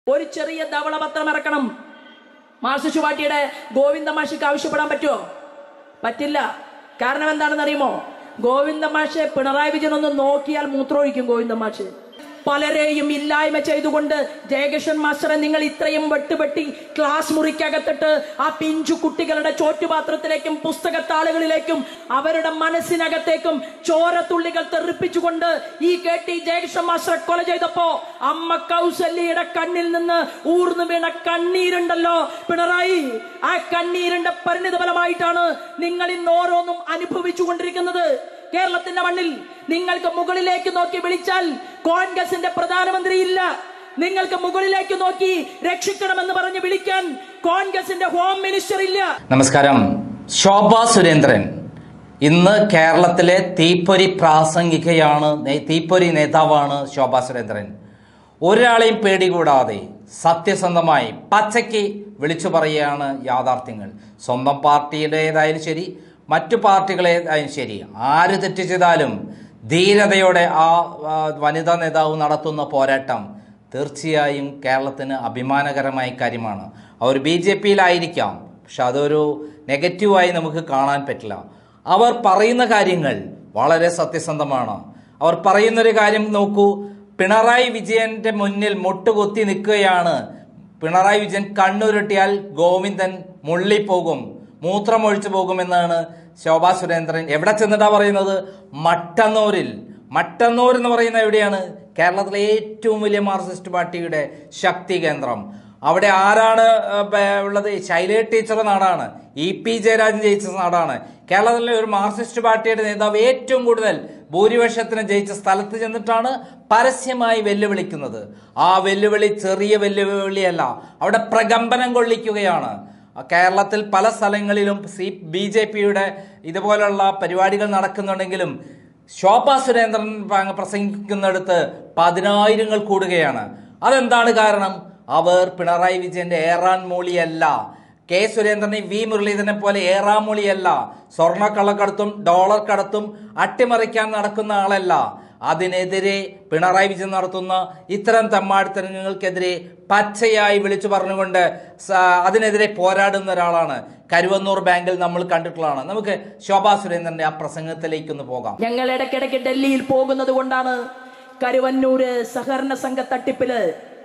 ഒരു ചെറിയ ധവളപത്രം ഇറക്കണം മാർസിസ്റ്റ് പാർട്ടിയുടെ ഗോവിന്ദ മാഷിക്ക് ആവശ്യപ്പെടാൻ പറ്റുമോ പറ്റില്ല കാരണം എന്താണെന്ന് അറിയുമോ ഗോവിന്ദ മാഷെ പിണറായി വിജയൻ ഒന്ന് നോക്കിയാൽ മൂത്രമൊഴിക്കും ഗോവിന്ദ മാഷ് പലരെയും ഇല്ലായ്മ ചെയ്തുകൊണ്ട് ജയകൃഷ്ണൻ മാസ്റ്ററെ നിങ്ങൾ ഇത്രയും വെട്ടുപെട്ടി ക്ലാസ് മുറിക്കകത്തിട്ട് ആ പിഞ്ചു കുട്ടികളുടെ ചോറ്റുപാത്രത്തിലേക്കും പുസ്തകത്താളുകളിലേക്കും അവരുടെ മനസ്സിനകത്തേക്കും ചോരത്തുള്ളികൾ തെറിപ്പിച്ചുകൊണ്ട് ഈ കെ ടി ജയകൃഷ്ണൻ മാസ്റ്ററെ കൊല ചെയ്തപ്പോ അമ്മ കൗസല്യയുടെ കണ്ണിൽ നിന്ന് ഊർന്നു വീണ കണ്ണീരുണ്ടല്ലോ പിണറായി ആ കണ്ണീരിന്റെ പരിണിത ഫലമായിട്ടാണ് നിങ്ങൾ ഇന്ന് ഓരോന്നും അനുഭവിച്ചു കൊണ്ടിരിക്കുന്നത് കേരളത്തിന്റെ മണ്ണിൽ നിങ്ങൾക്ക് മുകളിലേക്ക് നോക്കി വിളിച്ചാൽ കോൺഗ്രസിന്റെ പ്രധാനമന്ത്രി ഇല്ല നിങ്ങൾക്ക് മുകളിലേക്ക് നോക്കി രക്ഷിക്കണമെന്ന് പറഞ്ഞ് വിളിക്കാൻ കോൺഗ്രസിന്റെ ഹോം മിനിസ്റ്റർ ഇല്ല നമസ്കാരം ശോഭ സുരേന്ദ്രൻ ഇന്ന് കേരളത്തിലെ തീപ്പൊരി പ്രാസംഗികയാണ് നേ- തീപ്പൊരി നേതാവാണ് ശോഭ സുരേന്ദ്രൻ ഒരാളെയും പേടികൂടാതെ സത്യസന്ധമായി പച്ചയ്ക്ക് വിളിച്ചു പറയുകയാണ് യാഥാർത്ഥ്യങ്ങൾ സ്വന്തം പാർട്ടിയുടേതായാലും ശരി മറ്റു പാർട്ടികളേതായാലും ശരി ആര് തെറ്റ് ചെയ്താലും ധീരതയോടെ ആ ആ, വനിതാ നേതാവ് നടത്തുന്ന പോരാട്ടം തീർച്ചയായും കേരളത്തിന് അഭിമാനകരമായ കാര്യമാണ് അവർ ബി ജെ പിയിലായിരിക്കാം പക്ഷെ അതൊരു നെഗറ്റീവായി നമുക്ക് കാണാൻ പറ്റില്ല അവർ പറയുന്ന കാര്യങ്ങൾ വളരെ സത്യസന്ധമാണ് അവർ പറയുന്നൊരു കാര്യം നോക്കൂ പിണറായി വിജയന്റെ മുന്നിൽ മുട്ടുകുത്തി നിൽക്കുകയാണ് പിണറായി വിജയൻ കണ്ണുരുട്ടിയാൽ ഗോവിന്ദൻ മുള്ളിപ്പോകും മൂത്രമൊഴിച്ചു പോകുമെന്നാണ് ശോഭാ സുരേന്ദ്രൻ എവിടെ ചെന്നിട്ടാ പറയുന്നത് മട്ടന്നൂരിൽ മട്ടന്നൂർ എന്ന് പറയുന്ന എവിടെയാണ് കേരളത്തിലെ ഏറ്റവും വലിയ മാർക്സിസ്റ്റ് പാർട്ടിയുടെ ശക്തി കേന്ദ്രം അവിടെ ആരാണ് ആ, ബ- ഉള്ളത് ശൈല ടീച്ചറുടെ നാടാണ് ഇ പി ജയരാജൻ ജയിച്ച നാടാണ് കേരളത്തിലെ ഒരു മാർക്സിസ്റ്റ് പാർട്ടിയുടെ നേതാവ് ഏറ്റവും കൂടുതൽ ഭൂരിപക്ഷത്തിന് ജയിച്ച സ്ഥലത്ത് ചെന്നിട്ടാണ് പരസ്യമായി വെല്ലുവിളിക്കുന്നത് ആ വെല്ലുവിളി ചെറിയ വെല്ലുവിളിയല്ല അവിടെ പ്രകമ്പനം കൊള്ളിക്കുകയാണ് കേരളത്തിൽ പല സ്ഥലങ്ങളിലും സി ബി ജെ പിയുടെ ഇതുപോലുള്ള പരിപാടികൾ നടക്കുന്നുണ്ടെങ്കിലും ശോഭാ സുരേന്ദ്രൻ പ- പ്രസംഗിക്കുന്നിടത്ത് പതിനായിരങ്ങൾ കൂടുകയാണ് അതെന്താണ് കാരണം അവർ പിണറായി വിജയന്റെ ഏറാൻ മൂളിയല്ല കെ സുരേന്ദ്രനെ വി മുരളീധരനെ പോലെ ഏറാമൂളിയല്ല സ്വർണ്ണക്കള്ളക്കടത്തും ഡോളർ കടത്തും അട്ടിമറിക്കാൻ നടക്കുന്ന ആളല്ല അതിനെതിരെ പിണറായി വിജയൻ നടത്തുന്ന ഇത്തരം തെമ്മാടിത്തരങ്ങൾക്കെതിരെ പച്ചയായി വിളിച്ചു പറഞ്ഞുകൊണ്ട് സ- അതിനെതിരെ പോരാടുന്ന ഒരാളാണ് കരുവന്നൂർ ബാങ്കിൽ നമ്മൾ കണ്ടിട്ടുള്ളതാണ് നമുക്ക് ശോഭാ സുരേന്ദ്രന്റെ ആ പ്രസംഗത്തിലേക്കൊന്ന് പോകാം ഞങ്ങൾ ഇടയ്ക്കിടയ്ക്ക് ഡൽഹിയിൽ പോകുന്നത് കൊണ്ടാണ് കരുവന്നൂര് സഹകരണ സംഘ തട്ടിപ്പില്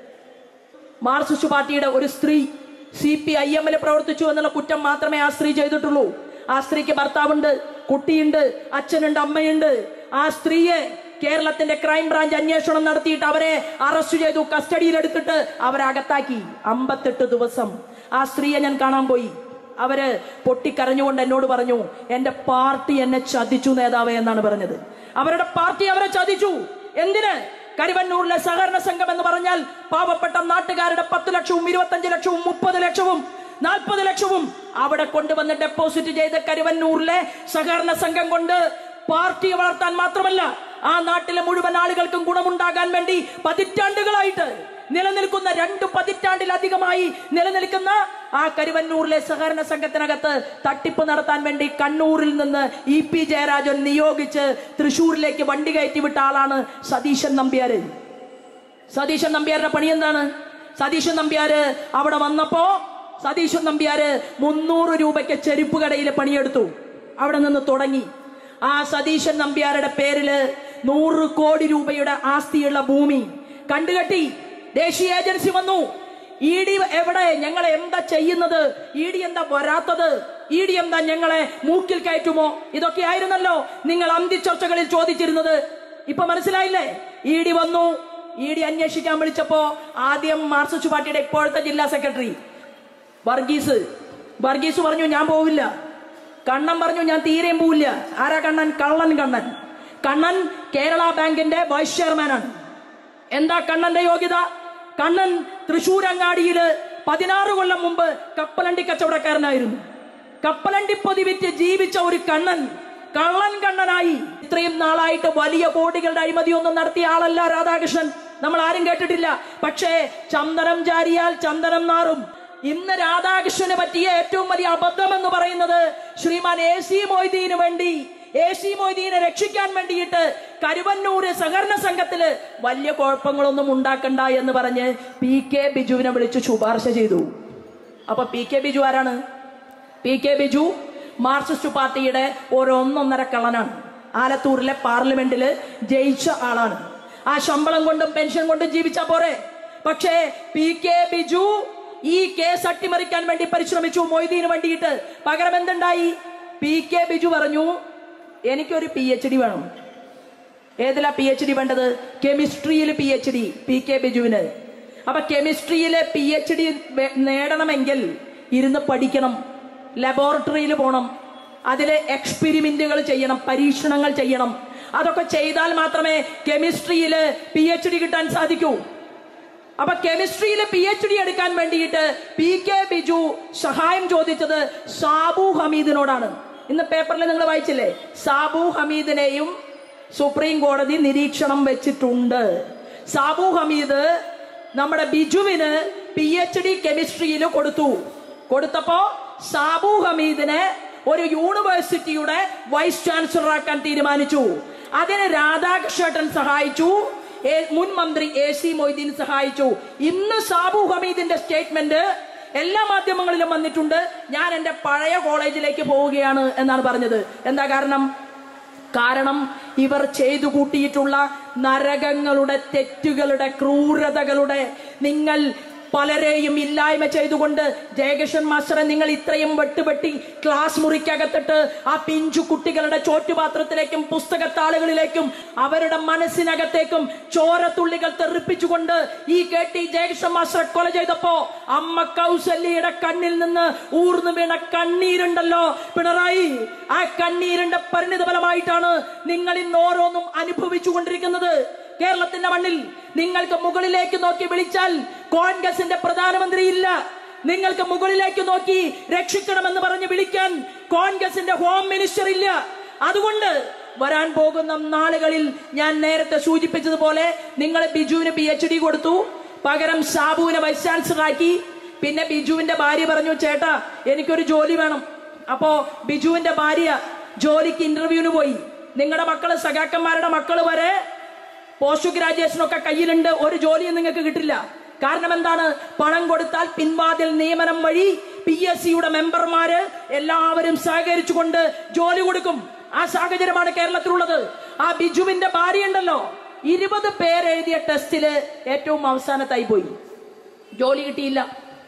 മാർക്സിസ്റ്റ് പാർട്ടിയുടെ ഒരു സ്ത്രീ സി പി ഐ എമ്മിൽ പ്രവർത്തിച്ചു എന്നുള്ള കുറ്റം മാത്രമേ ആ സ്ത്രീ ചെയ്തിട്ടുള്ളൂ ആ സ്ത്രീക്ക് ഭർത്താവുണ്ട് കുട്ടിയുണ്ട് അച്ഛനുണ്ട് അമ്മയുണ്ട് ആ സ്ത്രീയെ കേരളത്തിന്റെ ക്രൈം ബ്രാഞ്ച് അന്വേഷണം നടത്തിയിട്ട് അവരെ അറസ്റ്റ് ചെയ്തു കസ്റ്റഡിയിൽ എടുത്തിട്ട് അവരെ അകത്താക്കി അമ്പത്തെട്ട് ദിവസം ആ സ്ത്രീയെ ഞാൻ കാണാൻ പോയി അവര് പൊട്ടിക്കരഞ്ഞുകൊണ്ട് എന്നോട് പറഞ്ഞു എന്റെ പാർട്ടി എന്നെ ചതിച്ചു നേതാവേ എന്നാണ് പറഞ്ഞത് അവരുടെ പാർട്ടി അവരെ ചതിച്ചു എന്തിന് കരുവന്നൂരിലെ സഹകരണ സംഘം എന്ന് പറഞ്ഞാൽ പാവപ്പെട്ട നാട്ടുകാരുടെ പത്ത് ലക്ഷവും ഇരുപത്തഞ്ച് ലക്ഷവും മുപ്പത് ലക്ഷവും നാൽപ്പത് ലക്ഷവും അവിടെ കൊണ്ടുവന്ന് ഡെപ്പോസിറ്റ് ചെയ്ത് കരുവന്നൂരിലെ സഹകരണ സംഘം കൊണ്ട് പാർട്ടിയെ വളർത്താൻ മാത്രമല്ല ആ നാട്ടിലെ മുഴുവൻ ആളുകൾക്കും ഗുണമുണ്ടാകാൻ വേണ്ടി പതിറ്റാണ്ടുകളായിട്ട് നിലനിൽക്കുന്ന രണ്ട് പതിറ്റാണ്ടിലധികമായി നിലനിൽക്കുന്ന ആ കരുവന്നൂരിലെ സഹകരണ സംഘത്തിനകത്ത് തട്ടിപ്പ് നടത്താൻ വേണ്ടി കണ്ണൂരിൽ നിന്ന് ഇ പി ജയരാജൻ നിയോഗിച്ച് തൃശൂരിലേക്ക് വണ്ടി കയറ്റി വിട്ട ആളാണ് സതീശൻ നമ്പ്യാര് സതീശൻ നമ്പ്യാരുടെ പണി എന്താണ് സതീശൻ നമ്പ്യാര് അവിടെ വന്നപ്പോ സതീശൻ നമ്പ്യാര് മുന്നൂറ് രൂപയ്ക്ക് ചെരുപ്പ് കടയിൽ പണിയെടുത്തു അവിടെ നിന്ന് തുടങ്ങി ആ സതീശൻ നമ്പ്യാരുടെ പേരില് നൂറ് കോടി രൂപയുടെ ആസ്തിയുള്ള ഭൂമി കണ്ടുകെട്ടി ദേശീയ ഏജൻസി വന്നു ഇ ഡി എവിടെ ഞങ്ങളെ എന്താ ചെയ്യുന്നത് ഇ ഡി എന്താ വരാത്തത് ഇ ഡി എന്താ ഞങ്ങളെ മൂക്കിൽ കയറ്റുമോ ഇതൊക്കെ ആയിരുന്നല്ലോ നിങ്ങൾ അന്തിച്ചർച്ചകളിൽ ചോദിച്ചിരുന്നത് ഇപ്പൊ മനസ്സിലായില്ലേ ഇ ഡി വന്നു ഇ ഡി അന്വേഷിക്കാൻ വിളിച്ചപ്പോ ആദ്യം മാർക്സിസ്റ്റ് പാർട്ടിയുടെ ഇപ്പോഴത്തെ ജില്ലാ സെക്രട്ടറി വർഗീസ് വർഗീസ് പറഞ്ഞു ഞാൻ പോവില്ല കണ്ണൻ പറഞ്ഞു ഞാൻ തീരെയും പോവില്ല ആരാ കണ്ണൻ കള്ളൻ കണ്ണൻ കണ്ണൻ കേരള ബാങ്കിന്റെ വൈസ് ചെയർമാനാണ് എന്താ കണ്ണന്റെ യോഗ്യത കണ്ണൻ തൃശൂർ അങ്ങാടിയില് പതിനാറ് കൊല്ലം മുമ്പ് കപ്പലണ്ടി കച്ചവടക്കാരനായിരുന്നു കപ്പലണ്ടി പൊതി വിറ്റ് ജീവിച്ച ഒരു കണ്ണൻ കള്ളൻ കണ്ണനായി ഇത്രയും നാളായിട്ട് വലിയ കോടികളുടെ അഴിമതിയൊന്നും നടത്തിയ ആളല്ല രാധാകൃഷ്ണൻ നമ്മൾ ആരും കേട്ടിട്ടില്ല പക്ഷേ ചന്ദനം ചാരിയാൽ ചന്ദനം നാറും ഇന്ന് രാധാകൃഷ്ണന് പറ്റിയ ഏറ്റവും വലിയ അബദ്ധം എന്ന് പറയുന്നത് ശ്രീമാൻ എ സി മൊയ്തീന് വേണ്ടി എ സി മൊയ്തീനെ രക്ഷിക്കാൻ വേണ്ടിയിട്ട് കരുവന്നൂര് സഹകരണ സംഘത്തില് വലിയ കുഴപ്പങ്ങളൊന്നും ഉണ്ടാക്കണ്ട എന്ന് പറഞ്ഞ് പി കെ ബിജുവിനെ വിളിച്ചു ശുപാർശ ചെയ്തു അപ്പൊ പി കെ ബിജു ആരാണ് പി കെ ബിജു മാർക്സിസ്റ്റ് പാർട്ടിയുടെ ഒരു ഒന്നൊന്നര കള്ളനാണ് ആലത്തൂരിലെ പാർലമെന്റില് ജയിച്ച ആളാണ് ആ ശമ്പളം കൊണ്ടും പെൻഷൻ കൊണ്ടും ജീവിച്ചാ പോരെ പക്ഷേ പി കെ ബിജു ഈ കേസ് അട്ടിമറിക്കാൻ വേണ്ടി പരിശ്രമിച്ചു മൊയ്തീന് വേണ്ടിയിട്ട് പകരം എന്തുണ്ടായി പി കെ ബിജു പറഞ്ഞു എനിക്കൊരു പി എച്ച് ഡി വേണം ഏതിലാ പി എച്ച് ഡി വേണ്ടത് കെമിസ്ട്രിയിൽ P H D P K ബിജുവിന് അപ്പൊ കെമിസ്ട്രിയിലെ പി എച്ച് ഡി നേടണമെങ്കിൽ ഇരുന്ന് പഠിക്കണം ലബോറട്ടറിയിൽ പോകണം അതിലെ എക്സ്പെരിമെന്റുകൾ ചെയ്യണം പരീക്ഷണങ്ങൾ ചെയ്യണം അതൊക്കെ ചെയ്താൽ മാത്രമേ കെമിസ്ട്രിയിൽ പി എച്ച് ഡി കിട്ടാൻ സാധിക്കൂ അപ്പൊ കെമിസ്ട്രിയിൽ പി എച്ച് ഡി എടുക്കാൻ വേണ്ടിയിട്ട് പി കെ ബിജു സഹായം ചോദിച്ചത് സാബു ഹമീദിനോടാണ് ഇന്ന് പേപ്പറിൽ നിങ്ങൾ വായിച്ചില്ലേ സാബു ഹമീദിനെയും സുപ്രീം കോടതി നിരീക്ഷണം വെച്ചിട്ടുണ്ട് സാബു ഹമീദ് നമ്മുടെ ബിജുവിന് പി എച്ച് ഡി കെമിസ്ട്രിയിൽ കൊടുത്തു കൊടുത്തപ്പോ സാബു ഹമീദിനെ ഒരു യൂണിവേഴ്സിറ്റിയുടെ വൈസ് ചാൻസലർ ആക്കാൻ തീരുമാനിച്ചു അതിന് രാധാകൃഷ്ണൻ സഹായിച്ചു എ- മുൻ മന്ത്രി എ സി മൊയ്തീൻ സഹായിച്ചു ഇന്ന് സാബു ഹമീദിന്റെ സ്റ്റേറ്റ്മെന്റ് എല്ലാ മാധ്യമങ്ങളിലും വന്നിട്ടുണ്ട് ഞാൻ എന്റെ പഴയ കോളേജിലേക്ക് പോവുകയാണ് എന്നാണ് പറഞ്ഞത് എന്താ കാരണം കാരണം ഇവർ ചെയ്തു കൂട്ടിയിട്ടുള്ള നരകങ്ങളുടെ തെറ്റുകളുടെ ക്രൂരതകളുടെ നിങ്ങൾ പലരെയും ഇല്ലായ്മ ചെയ്തുകൊണ്ട് ജയകൃഷ്ണൻ മാസ്റ്ററെ നിങ്ങൾ ഇത്രയും വെട്ടുപെട്ടി ക്ലാസ് മുറിക്കകത്തിട്ട് ആ പിഞ്ചു കുട്ടികളുടെ ചോറ്റുപാത്രത്തിലേക്കും പുസ്തകത്താളുകളിലേക്കും അവരുടെ മനസ്സിനകത്തേക്കും ചോരത്തുള്ളികൾ തെറിപ്പിച്ചുകൊണ്ട് ഈ കെ ടി ജയകൃഷ്ണൻ മാസ്റ്ററെ കൊല ചെയ്തപ്പോ അമ്മ കൗസല്യയുടെ കണ്ണിൽ നിന്ന് ഊർന്നു വീണ കണ്ണീരുണ്ടല്ലോ പിണറായി ആ കണ്ണീരിന്റെ പരിണിത ഫലമായിട്ടാണ് നിങ്ങൾ ഇന്ന് ഓരോന്നും അനുഭവിച്ചു കൊണ്ടിരിക്കുന്നത് കേരളത്തിന്റെ മണ്ണിൽ നിങ്ങൾക്ക് മുകളിലേക്ക് നോക്കി വിളിച്ചാൽ കോൺഗ്രസിന്റെ പ്രധാനമന്ത്രി ഇല്ല നിങ്ങൾക്ക് മുകളിലേക്ക് നോക്കി രക്ഷിക്കണമെന്ന് പറഞ്ഞ് വിളിക്കാൻ കോൺഗ്രസിന്റെ ഹോം മിനിസ്റ്റർ ഇല്ല അതുകൊണ്ട് വരാൻ പോകുന്ന നാളുകളിൽ ഞാൻ നേരത്തെ സൂചിപ്പിച്ചതുപോലെ നിങ്ങൾ ബിജുവിന് പി എച്ച് ഡി കൊടുത്തു പകരം സാബുവിനെ വൈസ് ചാൻസലർ ആക്കി പിന്നെ ബിജുവിന്റെ ഭാര്യ പറഞ്ഞു ചേട്ടാ എനിക്കൊരു ജോലി വേണം അപ്പോ ബിജുവിന്റെ ഭാര്യ ജോലിക്ക് ഇന്റർവ്യൂവിന് പോയി നിങ്ങളുടെ മക്കള് സഖാക്കന്മാരുടെ മക്കള് വരെ പോസ്റ്റ് ഗ്രാജുവേഷനൊക്കെ കയ്യിലുണ്ട് ഒരു ജോലിയും നിങ്ങൾക്ക് കിട്ടില്ല കാരണം എന്താണ് പണം കൊടുത്താൽ പിൻവാതിൽ നിയമനം വഴി പി എസ് സിയുടെ മെമ്പർമാര് എല്ലാവരും സഹകരിച്ചുകൊണ്ട് ജോലി കൊടുക്കും ആ സാഹചര്യമാണ് കേരളത്തിലുള്ളത് ആ ബിജുവിന്റെ ഭാര്യ ഉണ്ടല്ലോ ഇരുപത് പേരെഴുതിയ ടെസ്റ്റില് ഏറ്റവും അവസാനത്തായി പോയി ജോലി കിട്ടിയില്ല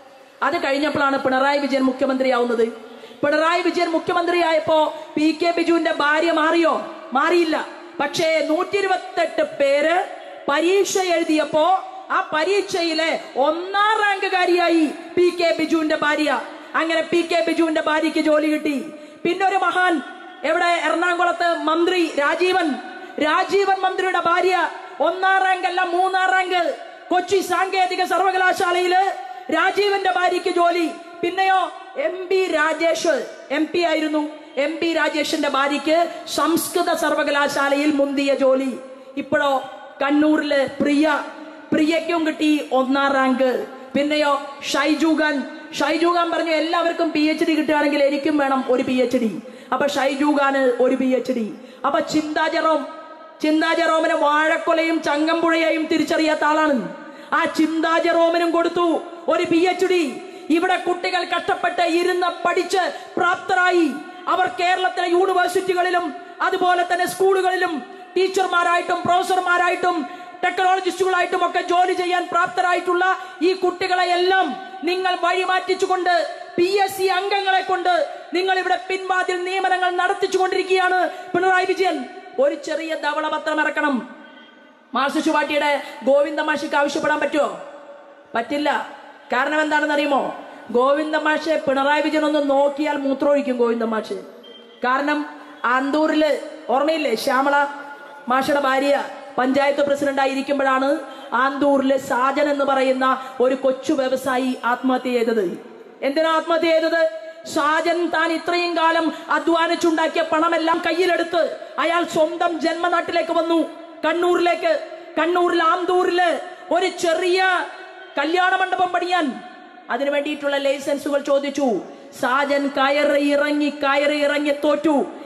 അത് കഴിഞ്ഞപ്പോഴാണ് പിണറായി വിജയൻ മുഖ്യമന്ത്രിയാവുന്നത് പിണറായി വിജയൻ മുഖ്യമന്ത്രിയായപ്പോ പി കെ ബിജുവിന്റെ ഭാര്യ മാറിയോ മാറിയില്ല പക്ഷേ നൂറ്റി ഇരുപത്തെട്ട് പേര് പരീക്ഷ എഴുതിയപ്പോ ആ പരീക്ഷയിലെ ഒന്നാം റാങ്കുകാരിയായി പി കെ ബിജുവിന്റെ ഭാര്യ അങ്ങനെ പി കെ ബിജുവിന്റെ ഭാര്യയ്ക്ക് ജോലി കിട്ടി പിന്നെ ഒരു മഹാൻ എവിടെ എറണാകുളത്ത് മന്ത്രി രാജീവൻ രാജീവൻ മന്ത്രിയുടെ ഭാര്യ ഒന്നാം റാങ്ക് അല്ല മൂന്നാം റാങ്ക് കൊച്ചി സാങ്കേതിക സർവകലാശാലയില് രാജീവന്റെ ഭാര്യയ്ക്ക് ജോലി പിന്നെയോ M P Rajesh M P ആയിരുന്നു എം പി രാജേഷിന്റെ ഭാര്യയ്ക്ക് സംസ്കൃത സർവകലാശാലയിൽ മുന്തിയ ജോലി ഇപ്പോഴോ കണ്ണൂരില് പ്രിയ പ്രിയയ്ക്കും കിട്ടി ഒന്നാം റാങ്ക് പിന്നെയോ ഷൈജുഖാൻ ഷൈജുഖാൻ പറഞ്ഞു എല്ലാവർക്കും പി എച്ച് ഡി കിട്ടുകയാണെങ്കിൽ എനിക്കും വേണം ഒരു പി എച്ച് ഡി അപ്പൊ ഷൈജുഖാന് ഒരു പി എച്ച് ഡി അപ്പൊ ചിന്താ ജെറോം ചിന്താ ജെറോമിനെ വാഴക്കൊലയും ചങ്ങമ്പുഴയെയും തിരിച്ചറിയാത്ത ആളാണ് ആ ചിന്താ ജെറോമിനും കൊടുത്തു ഒരു പി എച്ച് ഡി ഇവിടെ കുട്ടികൾ കഷ്ടപ്പെട്ട് ഇരുന്ന് പഠിച്ച് പ്രാപ്തരായി അവർ കേരളത്തിലെ യൂണിവേഴ്സിറ്റികളിലും അതുപോലെ തന്നെ സ്കൂളുകളിലും ടീച്ചർമാരായിട്ടും പ്രൊഫസർമാരായിട്ടും ടെക്നോളജിസ്റ്റുകളായിട്ടും ഒക്കെ ജോലി ചെയ്യാൻ പ്രാപ്തരായിട്ടുള്ള ഈ കുട്ടികളെ എല്ലാം നിങ്ങൾ വഴിമാറ്റിച്ചുകൊണ്ട് പി എസ് സി അംഗങ്ങളെ കൊണ്ട് നിങ്ങൾ ഇവിടെ പിൻവാതിൽ നിയമനങ്ങൾ നടത്തിച്ചുകൊണ്ടിരിക്കുകയാണ് പിണറായി വിജയൻ ഒരു ചെറിയ ധവളപത്രം ഇറക്കണം മാർസിസ്റ്റ് പാർട്ടിയുടെ ഗോവിന്ദ മാഷിക്ക് ആവശ്യപ്പെടാൻ പറ്റുമോ പറ്റില്ല കാരണം എന്താണെന്ന് അറിയുമോ ഗോവിന്ദ മാഷെ പിണറായി വിജയൻ ഒന്ന് നോക്കിയാൽ മൂത്രമൊഴിക്കും ഗോവിന്ദ മാഷ് കാരണം ആന്തൂരില് ഓർമ്മയില്ലേ ശ്യാമള മാഷയുടെ ഭാര്യ പഞ്ചായത്ത് പ്രസിഡന്റ് ആയിരിക്കുമ്പോഴാണ് ആന്തൂരിലെ സാജൻ എന്ന് പറയുന്ന ഒരു കൊച്ചു വ്യവസായി ആത്മഹത്യ ചെയ്തത് എന്തിനാ ആത്മഹത്യ ചെയ്തത് ഷാജൻ താൻ ഇത്രയും കാലം അധ്വാനിച്ചുണ്ടാക്കിയ പണമെല്ലാം കയ്യിലെടുത്ത് അയാൾ സ്വന്തം ജന്മനാട്ടിലേക്ക് വന്നു കണ്ണൂരിലേക്ക് കണ്ണൂരിൽ ആന്തൂരില് ഒരു ചെറിയ കല്യാണ മണ്ഡപം പണിയാൻ അതിനു വേണ്ടിയിട്ടുള്ള ലൈസൻസുകൾ ചോദിച്ചു സാജൻ കയറി ഇറങ്ങി കയറി ഇറങ്ങി തോറ്റു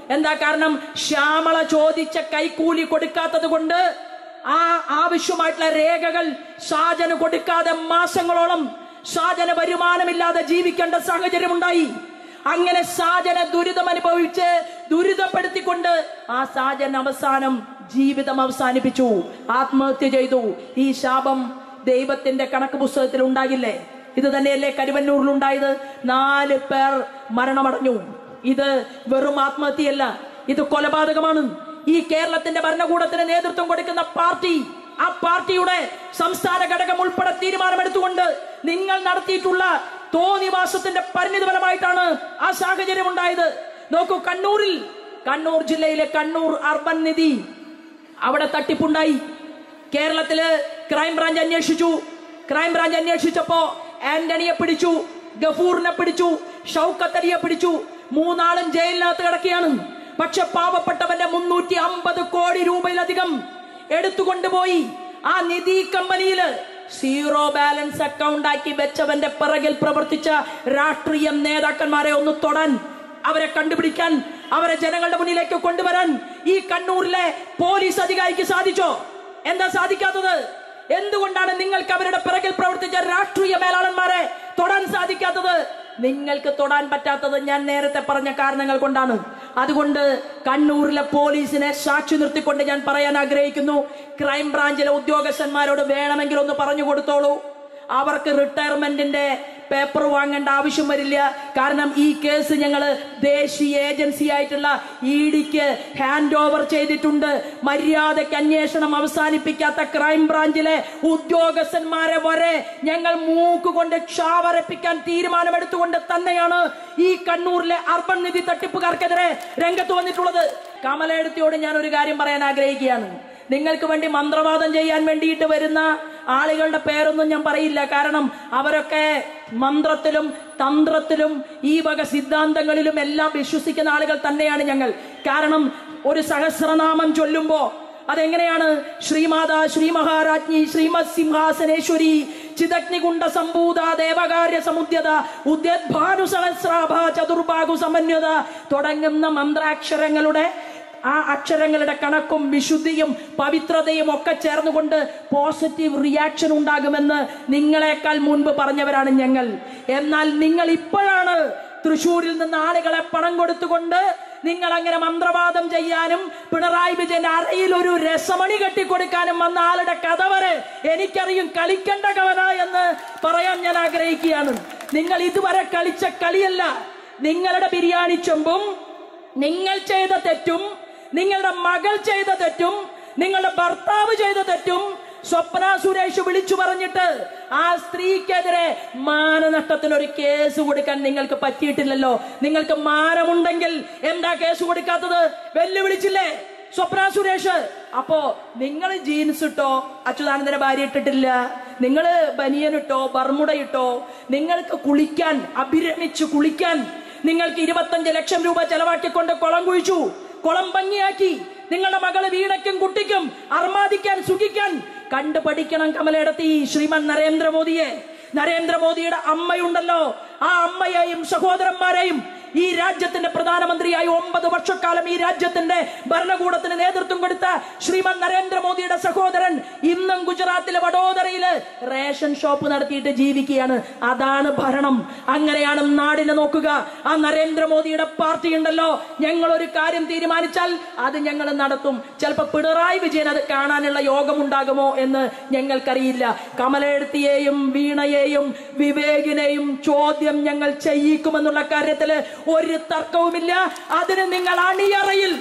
എന്താ കാരണം ശ്യാമള ചോദിച്ച കൈക്കൂലി കൊടുക്കാത്തത് കൊണ്ട് ആ ആവശ്യമായിട്ടുള്ള രേഖകൾ ഷാജന് കൊടുക്കാതെ മാസങ്ങളോളം ഷാജന് വരുമാനമില്ലാതെ ജീവിക്കേണ്ട സാഹചര്യം ഉണ്ടായി അങ്ങനെ സാജനെ ദുരിതം അനുഭവിച്ച് ദുരിതപ്പെടുത്തിക്കൊണ്ട് ആ സാജൻ അവസാനം ജീവിതം അവസാനിപ്പിച്ചു ആത്മഹത്യ ചെയ്തു ഈ ശാപം ദൈവത്തിന്റെ കണക്ക് പുസ്തകത്തിൽ ഉണ്ടാകില്ലേ ഇത് തന്നെയല്ലേ കരുവന്നൂരിൽ ഉണ്ടായത് നാല് പേർ മരണമടഞ്ഞു ഇത് വെറും ആത്മഹത്യയല്ല ഇത് കൊലപാതകമാണ് ഈ കേരളത്തിന്റെ ഭരണകൂടത്തിന് നേതൃത്വം കൊടുക്കുന്ന പാർട്ടി ആ പാർട്ടിയുടെ സംസ്ഥാന ഘടകം ഉൾപ്പെടെ തീരുമാനമെടുത്തുകൊണ്ട് നിങ്ങൾ നടത്തിയിട്ടുള്ള തോന്നിവാസത്തിന്റെ പരിണിത ഫലമായിട്ടാണ് ആ സാഹചര്യം ഉണ്ടായത് നോക്കൂ കണ്ണൂരിൽ കണ്ണൂർ ജില്ലയിലെ കണ്ണൂർ അർബൻ നിധി അവിടെ തട്ടിപ്പുണ്ടായി കേരളത്തില് ക്രൈംബ്രാഞ്ച് അന്വേഷിച്ചു ക്രൈംബ്രാഞ്ച് അന്വേഷിച്ചപ്പോ ആന്റണിയെ പിടിച്ചു ഗഫൂറിനെ പിടിച്ചു ഷൗക്കത്തലിയെ പിടിച്ചു മൂന്നാളും ജയിലിനകത്ത് കിടക്കുകയാണ് പക്ഷെ പാവപ്പെട്ടവന്റെ മുന്നൂറ്റി അമ്പത് കോടി രൂപയിലധികം എടുത്തുകൊണ്ടുപോയി ആ നിധി കമ്പനിയില് സീറോ ബാലൻസ് അക്കൗണ്ട് ആക്കി വെച്ചവന്റെ പിറകിൽ പ്രവർത്തിച്ച രാഷ്ട്രീയ നേതാക്കന്മാരെ ഒന്ന് തൊടാൻ അവരെ കണ്ടുപിടിക്കാൻ അവരെ ജനങ്ങളുടെ മുന്നിലേക്ക് കൊണ്ടുവരാൻ ഈ കണ്ണൂരിലെ പോലീസ് അധികാരിക്ക് സാധിച്ചോ എന്താ സാധിക്കാത്തത് എന്തുകൊണ്ടാണ് നിങ്ങൾക്ക് അവരുടെ പിറകിൽ പ്രവർത്തിച്ച രാഷ്ട്രീയ മേലാളന്മാരെ തൊടാൻ സാധിക്കാത്തത് നിങ്ങൾക്ക് തൊടാൻ പറ്റാത്തത് ഞാൻ നേരത്തെ പറഞ്ഞ കാരണങ്ങൾ കൊണ്ടാണ് അതുകൊണ്ട് കണ്ണൂരിലെ പോലീസിനെ സാക്ഷി നിർത്തിക്കൊണ്ട് ഞാൻ പറയാൻ ആഗ്രഹിക്കുന്നു ക്രൈംബ്രാഞ്ചിലെ ഉദ്യോഗസ്ഥന്മാരോട് വേണമെങ്കിൽ ഒന്ന് പറഞ്ഞു കൊടുത്തോളൂ അവർക്ക് റിട്ടയർമെന്റിന്റെ പേപ്പർ വാങ്ങേണ്ട ആവശ്യം വരില്ല കാരണം ഈ കേസ് ഞങ്ങൾ ദേശീയ ഏജൻസി ആയിട്ടുള്ള ഇ ഡിക്ക് ഹാൻഡ് ഓവർ ചെയ്തിട്ടുണ്ട് മര്യാദയ്ക്ക് അന്വേഷണം അവസാനിപ്പിക്കാത്ത ക്രൈംബ്രാഞ്ചിലെ ഉദ്യോഗസ്ഥന്മാരെ വരെ ഞങ്ങൾ മൂക്കുകൊണ്ട് ക്ഷാവരപ്പിക്കാൻ തീരുമാനമെടുത്തുകൊണ്ട് തന്നെയാണ് ഈ കണ്ണൂരിലെ അർബൻ നിധി തട്ടിപ്പുകാർക്കെതിരെ രംഗത്ത് വന്നിട്ടുള്ളത് കമലെടുത്തിയോട് ഞാൻ ഒരു കാര്യം പറയാൻ ആഗ്രഹിക്കുകയാണ് നിങ്ങൾക്ക് വേണ്ടി മന്ത്രവാദം ചെയ്യാൻ വേണ്ടിയിട്ട് വരുന്ന ആളുകളുടെ പേരൊന്നും ഞാൻ പറയില്ല കാരണം അവരൊക്കെ മന്ത്രത്തിലും തന്ത്രത്തിലും ഈ വക സിദ്ധാന്തങ്ങളിലും എല്ലാം വിശ്വസിക്കുന്ന ആളുകൾ തന്നെയാണ് ഞങ്ങൾ കാരണം ഒരു സഹസ്രനാമം ചൊല്ലുമ്പോ അതെങ്ങനെയാണ് ശ്രീമാതാ ശ്രീ മഹാരാജ്ഞി ശ്രീമത് സിംഹാസനേശ്വരി ചിതഗ്നികുണ്ട സംഭൂത ദേവകാര്യ സമുദ്യത ഉദ്യദ്ഭാനു സഹസ്രാഭ ചതുർബാഹു സമന്വത തുടങ്ങുന്ന മന്ത്രാക്ഷരങ്ങളുടെ ആ അക്ഷരങ്ങളുടെ കണക്കും വിശുദ്ധിയും പവിത്രതയും ഒക്കെ ചേർന്നുകൊണ്ട് പോസിറ്റീവ് റിയാക്ഷൻ ഉണ്ടാകുമെന്ന് നിങ്ങളെക്കാൾ മുൻപ് പറഞ്ഞവരാണ് ഞങ്ങൾ എന്നാൽ നിങ്ങൾ ഇപ്പോഴാണ് തൃശൂരിൽ നിന്ന് ആളുകളെ പണം കൊടുത്തുകൊണ്ട് നിങ്ങൾ അങ്ങനെ മന്ത്രവാദം ചെയ്യാനും പിണറായി വിജയന്റെ അറയിൽ ഒരു രസമണി കെട്ടിക്കൊടുക്കാനും വന്ന ആളുടെ കഥ വരെ എനിക്കറിയും കളിക്കേണ്ട കവന എന്ന് പറയാൻ ഞാൻ ആഗ്രഹിക്കുകയാണ് നിങ്ങൾ ഇതുവരെ കളിച്ച കളിയല്ല നിങ്ങളുടെ ബിരിയാണി ചെമ്പും നിങ്ങൾ ചെയ്ത തെറ്റും നിങ്ങളുടെ മകൾ ചെയ്ത തെറ്റും നിങ്ങളുടെ ഭർത്താവ് ചെയ്ത തെറ്റും സ്വപ്ന സുരേഷ് വിളിച്ചു പറഞ്ഞിട്ട് ആ സ്ത്രീക്കെതിരെ മാനനഷ്ടത്തിന് ഒരു കേസ് കൊടുക്കാൻ നിങ്ങൾക്ക് പറ്റിയിട്ടില്ലല്ലോ നിങ്ങൾക്ക് മാനമുണ്ടെങ്കിൽ എന്താ കേസ് കൊടുക്കാത്തത് വെല്ലുവിളിച്ചില്ലേ സ്വപ്ന സുരേഷ് അപ്പോ നിങ്ങൾ ജീൻസ് ഇട്ടോ അച്യുതാനന്ദന്റെ ഭാര്യ ഇട്ടിട്ടില്ല നിങ്ങൾ ബനിയൻ ഇട്ടോ ബർമുട ഇട്ടോ നിങ്ങൾക്ക് കുളിക്കാൻ അഭിരമിച്ച് കുളിക്കാൻ നിങ്ങൾക്ക് ഇരുപത്തഞ്ച് ലക്ഷം രൂപ ചെലവാക്കിക്കൊണ്ട് കുളം കുഴിച്ചു കുളം ഭംഗിയാക്കി നിങ്ങളുടെ മകള് വീണയ്ക്കും കുട്ടിക്കും അർമാദിക്കാൻ സുഖിക്കാൻ കണ്ടു പഠിക്കണം കമലെടുത്തി ശ്രീമൻ നരേന്ദ്രമോദിയെ നരേന്ദ്രമോദിയുടെ അമ്മയുണ്ടല്ലോ ആ അമ്മയെയും സഹോദരന്മാരെയും ഈ രാജ്യത്തിന്റെ പ്രധാനമന്ത്രിയായി ഒമ്പത് വർഷക്കാലം ഈ രാജ്യത്തിന്റെ ഭരണകൂടത്തിന് നേതൃത്വം കൊടുത്ത ശ്രീമൻ നരേന്ദ്രമോദിയുടെ സഹോദരൻ ഇന്നും ഗുജറാത്തിലെ വഡോദരയില് റേഷൻ ഷോപ്പ് നടത്തിയിട്ട് ജീവിക്കുകയാണ് അതാണ് ഭരണം അങ്ങനെയാണ് നാടിനെ നോക്കുക ആ നരേന്ദ്രമോദിയുടെ പാർട്ടി ഉണ്ടല്ലോ ഞങ്ങൾ ഒരു കാര്യം തീരുമാനിച്ചാൽ അത് ഞങ്ങൾ നടത്തും ചിലപ്പോ പിണറായി വിജയൻ അത് കാണാനുള്ള യോഗം ഉണ്ടാകുമോ എന്ന് ഞങ്ങൾക്കറിയില്ല കമലെടുത്തിയെയും വീണയെയും വിവേകിനെയും ചോദ്യം ഞങ്ങൾ ചെയ്യിക്കുമെന്നുള്ള കാര്യത്തില് ഒരു തർക്കവുമില്ല അതിന് നിങ്ങൾ അണിയറയിൽ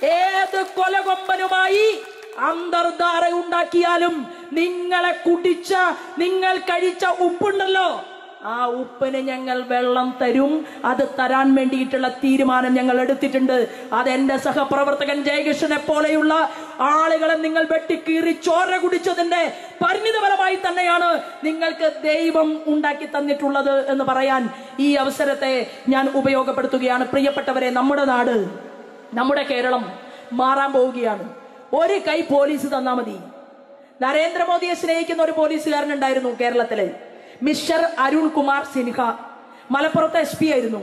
ഏത് കൊലകൊമ്പനുമായി അന്തർധാര ഉണ്ടാക്കിയാലും നിങ്ങളെ കുടിച്ച നിങ്ങൾ കഴിച്ച ഉപ്പുണ്ടല്ലോ ആ ഉപ്പിന് ഞങ്ങൾ വെള്ളം തരും അത് തരാൻ വേണ്ടിയിട്ടുള്ള തീരുമാനം ഞങ്ങൾ എടുത്തിട്ടുണ്ട് അത് എന്റെ സഹപ്രവർത്തകൻ ജയകൃഷ്ണനെ പോലെയുള്ള ആളുകളെ നിങ്ങൾ വെട്ടിക്കീറി ചോര കുടിച്ചതിന്റെ പരിണിതഫലമായി തന്നെയാണ് നിങ്ങൾക്ക് ദൈവം ഉണ്ടാക്കി തന്നിട്ടുള്ളത് എന്ന് പറയാൻ ഈ അവസരത്തെ ഞാൻ ഉപയോഗപ്പെടുത്തുകയാണ് പ്രിയപ്പെട്ടവരെ നമ്മുടെ നാട് നമ്മുടെ കേരളം മാറാൻ പോവുകയാണ് ഒരു കൈ പോലീസ് തന്നാ മതി നരേന്ദ്രമോദിയെ സ്നേഹിക്കുന്ന ഒരു പോലീസുകാരനുണ്ടായിരുന്നു കേരളത്തില് മിസ്റ്റർ അരുൺ കുമാർ സിൻഹ മലപ്പുറത്തെ എസ് പി ആയിരുന്നു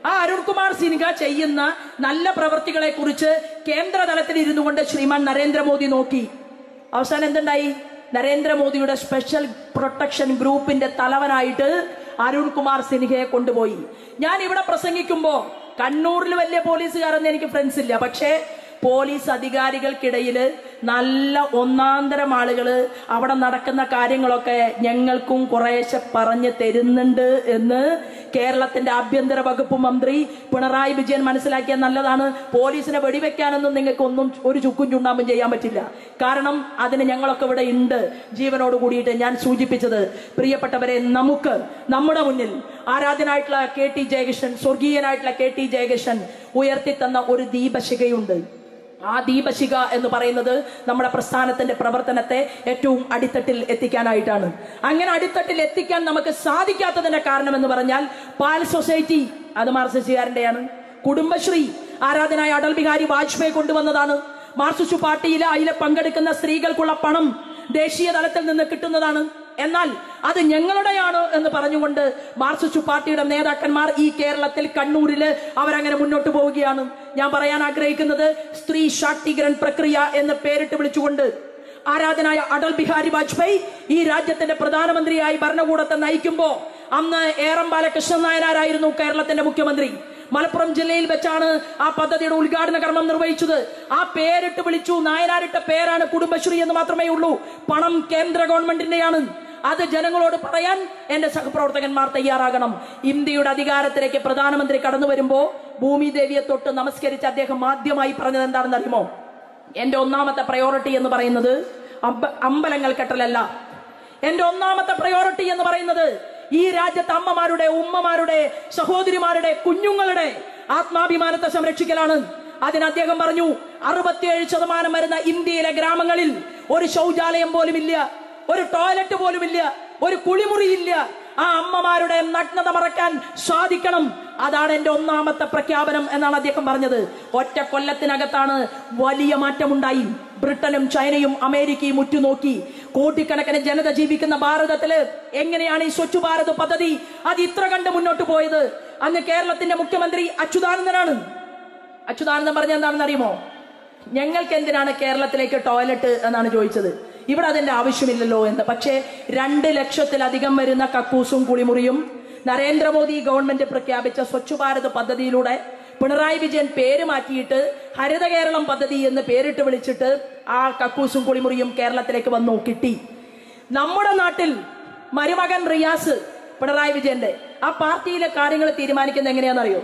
ആ അരുൺകുമാർ സിൻഹ ചെയ്യുന്ന നല്ല പ്രവൃത്തികളെ കുറിച്ച് കേന്ദ്ര തലത്തിൽ ഇരുന്നു കൊണ്ട് ശ്രീമാൻ നരേന്ദ്രമോദി നോക്കി അവസാനം എന്തുണ്ടായി നരേന്ദ്രമോദിയുടെ സ്പെഷ്യൽ പ്രൊട്ടക്ഷൻ ഗ്രൂപ്പിന്റെ തലവനായിട്ട് അരുൺകുമാർ സിൻഹയെ കൊണ്ടുപോയി ഞാൻ ഇവിടെ പ്രസംഗിക്കുമ്പോ കണ്ണൂരിൽ വലിയ പോലീസുകാരൊന്നും എനിക്ക് ഫ്രണ്ട്സ് ഇല്ല പക്ഷേ പോലീസ് അധികാരികൾക്കിടയിൽ നല്ല ഒന്നാന്തരം ആളുകള് അവിടെ നടക്കുന്ന കാര്യങ്ങളൊക്കെ ഞങ്ങൾക്കും കുറേശ്ശെ പറഞ്ഞു തരുന്നുണ്ട് എന്ന് കേരളത്തിന്റെ ആഭ്യന്തര വകുപ്പ് മന്ത്രി പിണറായി വിജയൻ മനസ്സിലാക്കിയ നല്ലതാണ് പോലീസിനെ വെടിവെക്കാനൊന്നും നിങ്ങൾക്ക് ഒന്നും ഒരു ചുക്കും ചുണ്ണാമ്പും ചെയ്യാൻ പറ്റില്ല കാരണം അതിന് ഞങ്ങളൊക്കെ ഇവിടെ ഉണ്ട് ജീവനോട് കൂടിയിട്ട് ഞാൻ സൂചിപ്പിച്ചത് പ്രിയപ്പെട്ടവരെ നമുക്ക് നമ്മുടെ മുന്നിൽ ആരാധനായിട്ടുള്ള കെ ടി ജയകൃഷ്ണൻ സ്വർഗീയനായിട്ടുള്ള കെ ടി ജയകൃഷ്ണൻ ഉയർത്തിത്തന്ന ഒരു ദീപശിഖയുണ്ട് ആ ദീപശിഖ എന്ന് പറയുന്നത് നമ്മുടെ പ്രസ്ഥാനത്തിന്റെ പ്രവർത്തനത്തെ ഏറ്റവും അടിത്തട്ടിൽ എത്തിക്കാനായിട്ടാണ് അങ്ങനെ അടിത്തട്ടിൽ എത്തിക്കാൻ നമുക്ക് സാധിക്കാത്തതിന്റെ കാരണം എന്ന് പറഞ്ഞാൽ പാൽ സൊസൈറ്റി അത് മാർസിസ്റ്റുകാരന്റെയാണ് കുടുംബശ്രീ ആരാധനായ അടൽ ബിഹാരി വാജ്പേയി കൊണ്ടുവന്നതാണ് മാർക്സിസ്റ്റ് പാർട്ടിയിൽ അതിലെ പങ്കെടുക്കുന്ന സ്ത്രീകൾക്കുള്ള പണം ദേശീയ തലത്തിൽ നിന്ന് കിട്ടുന്നതാണ് എന്നാൽ അത് ഞങ്ങളുടെയാണ് എന്ന് പറഞ്ഞുകൊണ്ട് മാർക്സിസ്റ്റ് പാർട്ടിയുടെ നേതാക്കന്മാർ ഈ കേരളത്തിൽ കണ്ണൂരില് അവരങ്ങനെ മുന്നോട്ട് പോവുകയാണ് ഞാൻ പറയാൻ ആഗ്രഹിക്കുന്നത് സ്ത്രീ ശാക്തീകരൺ പ്രക്രിയ എന്ന് പേരിട്ട് വിളിച്ചുകൊണ്ട് ആരാധനായ അടൽ ബിഹാരി വാജ്പേയി ഈ രാജ്യത്തിന്റെ പ്രധാനമന്ത്രിയായി ഭരണകൂടത്തെ നയിക്കുമ്പോ അന്ന് ഏറം ബാലകൃഷ്ണൻ നായനാരായിരുന്നു കേരളത്തിന്റെ മുഖ്യമന്ത്രി മലപ്പുറം ജില്ലയിൽ വെച്ചാണ് ആ പദ്ധതിയുടെ ഉദ്ഘാടന കർമ്മം നിർവഹിച്ചത് ആ പേരിട്ട് വിളിച്ചു നായനാരിട്ട പേരാണ് കുടുംബശ്രീ എന്ന് മാത്രമേ ഉള്ളൂ പണം കേന്ദ്ര ഗവൺമെന്റിന്റെയാണ് അത് ജനങ്ങളോട് പറയാൻ എന്റെ സഹപ്രവർത്തകന്മാർ തയ്യാറാകണം ഇന്ത്യയുടെ അധികാരത്തിലേക്ക് പ്രധാനമന്ത്രി കടന്നു വരുമ്പോ ഭൂമി ദേവിയെ തൊട്ട് നമസ്കരിച്ച് അദ്ദേഹം ആദ്യമായി പറഞ്ഞത് എന്താണെന്ന് അറിയുമോ എന്റെ ഒന്നാമത്തെ പ്രയോറിറ്റി എന്ന് പറയുന്നത് അമ്പ- അമ്പലങ്ങൾ കെട്ടലല്ല എന്റെ ഒന്നാമത്തെ പ്രയോറിറ്റി എന്ന് പറയുന്നത് ഈ രാജ്യത്തെ അമ്മമാരുടെ ഉമ്മമാരുടെ സഹോദരിമാരുടെ കുഞ്ഞുങ്ങളുടെ ആത്മാഭിമാനത്തെ സംരക്ഷിക്കലാണ് അതിന് അദ്ദേഹം പറഞ്ഞു അറുപത്തിയേഴ് ശതമാനം വരുന്ന ഇന്ത്യയിലെ ഗ്രാമങ്ങളിൽ ഒരു ശൗചാലയം പോലും ഇല്ല ഒരു ടോയ്ലറ്റ് പോലും ഇല്ല ഒരു കുളിമുറിയില്ല ആ അമ്മമാരുടെ നഗ്നത മറക്കാൻ സാധിക്കണം അതാണ് എന്റെ ഒന്നാമത്തെ പ്രഖ്യാപനം എന്നാണ് അദ്ദേഹം പറഞ്ഞത് ഒറ്റ കൊല്ലത്തിനകത്താണ് വലിയ മാറ്റമുണ്ടായി ബ്രിട്ടനും ചൈനയും അമേരിക്കയും ഉറ്റുനോക്കി കോടിക്കണക്കിന് ജനത ജീവിക്കുന്ന ഭാരതത്തില് എങ്ങനെയാണ് ഈ സ്വച്ഛ് ഭാരത് പദ്ധതി അത് ഇത്ര കണ്ട് മുന്നോട്ട് പോയത് അന്ന് കേരളത്തിന്റെ മുഖ്യമന്ത്രി അച്യുതാനന്ദനാണ് അച്യുതാനന്ദൻ പറഞ്ഞ എന്താണെന്ന് അറിയുമോ ഞങ്ങൾക്ക് എന്തിനാണ് കേരളത്തിലേക്ക് ടോയ്ലറ്റ് എന്നാണ് ചോദിച്ചത് ഇവിടെ അതിന്റെ ആവശ്യമില്ലല്ലോ എന്ന് പക്ഷേ രണ്ട് ലക്ഷത്തിലധികം വരുന്ന കക്കൂസും കുളിമുറിയും നരേന്ദ്രമോദി ഗവൺമെന്റ് പ്രഖ്യാപിച്ച സ്വച്ഛ് ഭാരത് പദ്ധതിയിലൂടെ പിണറായി വിജയൻ പേര് മാറ്റിയിട്ട് ഹരിത കേരളം പദ്ധതി എന്ന് പേരിട്ട് വിളിച്ചിട്ട് ആ കക്കൂസും കുളിമുറിയും കേരളത്തിലേക്ക് വന്നു കിട്ടി നമ്മുടെ നാട്ടിൽ മരുമകൻ റിയാസ് പിണറായി വിജയന്റെ ആ പാർട്ടിയിലെ കാര്യങ്ങൾ തീരുമാനിക്കുന്നത് എങ്ങനെയാണെന്നറിയോ